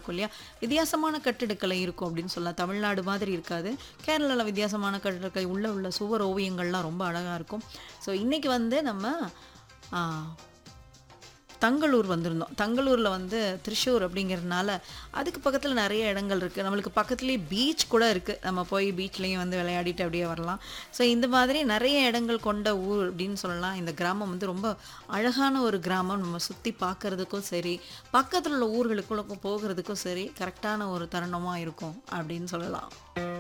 இருக்கும் இல்லையா வித்தியாசமான கட்டிடக்கலை இருக்கும் அப்படின்னு சொல்லலாம் தமிழ்நாடு மாதிரி இருக்காது கேரளாவில் வித்தியாசமான கட்டிடக்கலை உள்ள உள்ள சுவர் ஓவியங்கள்லாம் ரொம்ப அழகாக இருக்கும் ஸோ இன்றைக்கி வந்து நம்ம ஆ, தங்களூர் வந்திருந்தோம் தங்களூரில் வந்து திருஷூர் அப்படிங்கிறதுனால அதுக்கு பக்கத்தில் நிறைய இடங்கள் இருக்குது நம்மளுக்கு பக்கத்துலேயே பீச் கூட இருக்குது நம்ம போய் பீச்லேயும் வந்து விளையாடிட்டு அப்படியே வரலாம் ஸோ இந்த மாதிரி நிறைய இடங்கள் கொண்ட ஊர் அப்படின்னு சொல்லலாம் இந்த கிராமம் வந்து ரொம்ப அழகான ஒரு கிராமம் நம்ம சுற்றி பார்க்கறதுக்கும் சரி பக்கத்தில் உள்ள ஊர்களுக்குள்ள போகிறதுக்கும் சரி கரெக்டான ஒரு தருணமாக இருக்கும் அப்படின்னு சொல்லலாம்